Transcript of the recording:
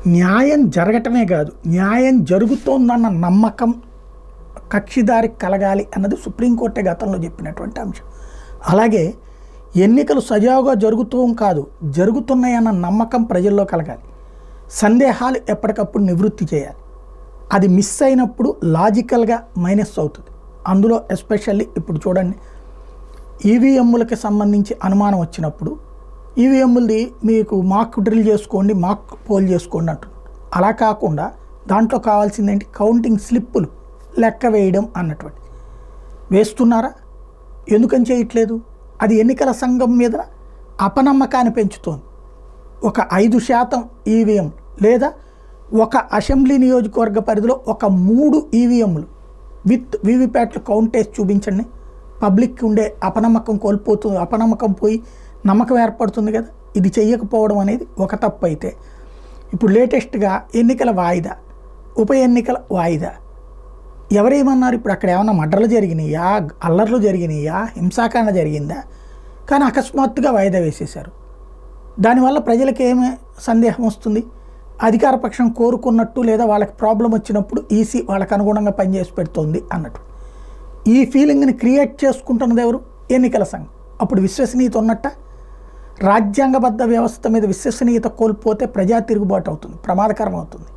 న్యాయం జరగటమే కాదు న్యాయం జరుగుతోందన్న నమ్మకం కక్షిదారికి కలగాలి అన్నది సుప్రీంకోర్టే గతంలో చెప్పినటువంటి అంశం అలాగే ఎన్నికలు సజావుగా జరుగుతూ కాదు జరుగుతున్నాయన్న నమ్మకం ప్రజల్లో కలగాలి సందేహాలు ఎప్పటికప్పుడు నివృత్తి చేయాలి అది మిస్ అయినప్పుడు లాజికల్గా మైనస్ అవుతుంది అందులో ఎస్పెషల్లీ ఇప్పుడు చూడండి ఈవీఎంలకి సంబంధించి అనుమానం వచ్చినప్పుడు ఈవీఎంలది మీకు మాక్ డ్రిల్ చేసుకోండి మాక్ పోల్ చేసుకోండి అంటున్నారు అలా కాకుండా దాంట్లో కావాల్సింది ఏంటి కౌంటింగ్ స్లిప్పులు లెక్క వేయడం అన్నటువంటి వేస్తున్నారా ఎందుకని చేయట్లేదు అది ఎన్నికల సంఘం మీద అపనమ్మకాన్ని పెంచుతోంది ఒక ఐదు శాతం ఈవీఎం లేదా ఒక అసెంబ్లీ నియోజకవర్గ పరిధిలో ఒక మూడు ఈవీఎంలు విత్ వీవీప్యాట్లు కౌంట్ వేసి చూపించండి పబ్లిక్కి ఉండే అపనమ్మకం కోల్పోతుంది అపనమ్మకం పోయి నమ్మకం ఏర్పడుతుంది కదా ఇది చెయ్యకపోవడం అనేది ఒక తప్పు అయితే ఇప్పుడు లేటెస్ట్గా ఎన్నికల వాయిదా ఉప ఎన్నికల వాయిదా ఎవరేమన్నారు ఇప్పుడు అక్కడ ఏమన్నా మడ్రలు జరిగినాయా అల్లర్లు జరిగినాయా హింసాకాండ జరిగిందా కానీ అకస్మాత్తుగా వాయిదా వేసేశారు దానివల్ల ప్రజలకు ఏమి సందేహం వస్తుంది అధికార పక్షం కోరుకున్నట్టు లేదా వాళ్ళకి ప్రాబ్లం వచ్చినప్పుడు ఈసీ వాళ్ళకి అనుగుణంగా పనిచేసి పెడుతోంది అన్నట్టు ఈ ఫీలింగ్ని క్రియేట్ చేసుకుంటున్నది ఎవరు ఎన్నికల సంఘం అప్పుడు విశ్వసనీయత ఉన్నట్ట రాజ్యాంగబద్ధ వ్యవస్థ మీద విశ్వసనీయత కోల్పోతే ప్రజా తిరుగుబాటు అవుతుంది ప్రమాదకరం అవుతుంది